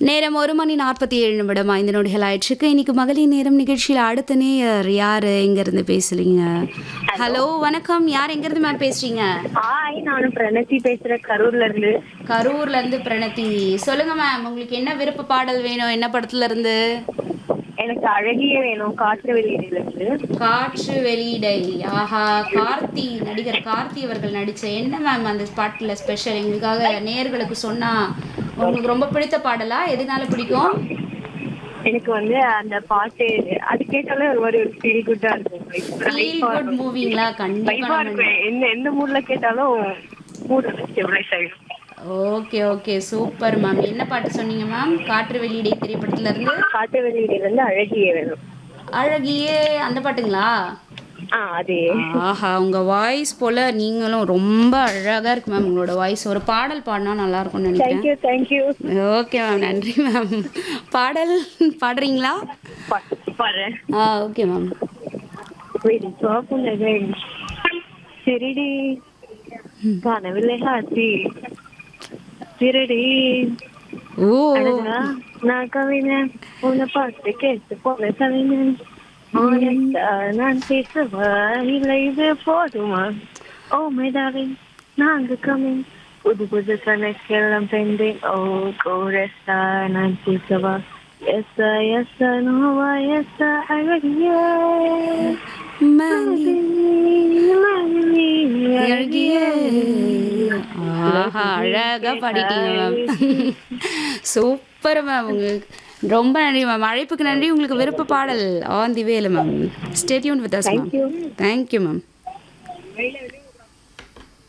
நேரம் ஒரு மணி நாற்பத்தி ஏழு நிமிடம் ஐந்து நொடிகள் ஆயிடுச்சுக்கு இன்னைக்கு மகளிர் நேரம் நிகழ்ச்சியில் அடுத்த நேயர் யார் எங்கேருந்து பேசுறீங்க ஹலோ வணக்கம் யார் எங்கேருந்து மேம் பேசுறீங்க ஹாய் நானும் பிரணத்தி பேசுறேன் கரூர்ல இருந்து கரூர்ல இருந்து பிரணதி சொல்லுங்க மேம் உங்களுக்கு என்ன விருப்ப பாடல் வேணும் என்ன படத்துல இருந்து எனக்கு அழகிய வேணும் காற்று வெளியில இருந்து காற்று வெளியிடை ஆஹா கார்த்தி நடிகர் கார்த்தி அவர்கள் நடிச்ச என்ன மேம் அந்த பாட்டில் ஸ்பெஷல் எங்களுக்காக நேயர்களுக்கு சொன்னா உங்களுக்கு ரொம்ப பிடித்த பாடலா எதனால பிடிக்கும் எனக்கு வந்து அந்த பாட்டு அது கேட்டாலே ஒரு மாதிரி ஒரு ஃபீல் குட்டா இருக்கும் ஃபீல் குட் மூவிங்களா கண்டிப்பா வைபா நம்ம இருக்கும் எந்த எந்த மூட்ல கேட்டாலும் மூட் ஸ்டெபிளைஸ் ஆயிடும் ஓகே ஓகே சூப்பர் மேம் என்ன பாட்டு சொன்னீங்க மேம் காற்று வெளியிடை திரைப்படத்துல இருந்து காற்று வெளியில இருந்து அழகிய வேணும் அழகியே அந்த பாட்டுங்களா ஆ அதே ஆஹா உங்க வாய்ஸ் போல நீங்களும் ரொம்ப அழகா இருக்கு மேம் உங்களோட வாய்ஸ் ஒரு பாடல் பாடினா நல்லா இருக்கும்னு நினைக்கிறேன் தேங்க்யூ தேங்க்யூ ஓகே மேம் நன்றி மேம் பாடல் பாடுறீங்களா பாரு ஆ ஓகே மேம் வெடிப்பா புன்னகை சிரிடி கனவில்லை ஹாத்தி சிரிடி ஓ அழகா நான் கவிஞன் உன்னை பார்த்து கேட்டு போன கவிஞன் honest-ஆ நான் பேசவா இல்லை இது போதுமா ஓ மேதாவி நாங்க கமிங் புது புது கணக்கெல்லாம் பெண்டேன் ஓ கோரஸ்டா நான் பேசவா எஸ் எஸ் நோவா எஸ் அழகிய மணி அழகிய ஆஹா அழகா பாடிட்டீங்க மேம் சூப்பர் மேம் உங்களுக்கு ரொம்ப நன்றி மேம் அழைப்புக்கு நன்றி உங்களுக்கு விருப்ப பாடல் ஆன் தி வேல ma'am stay tuned with us ma'am thank you ma'am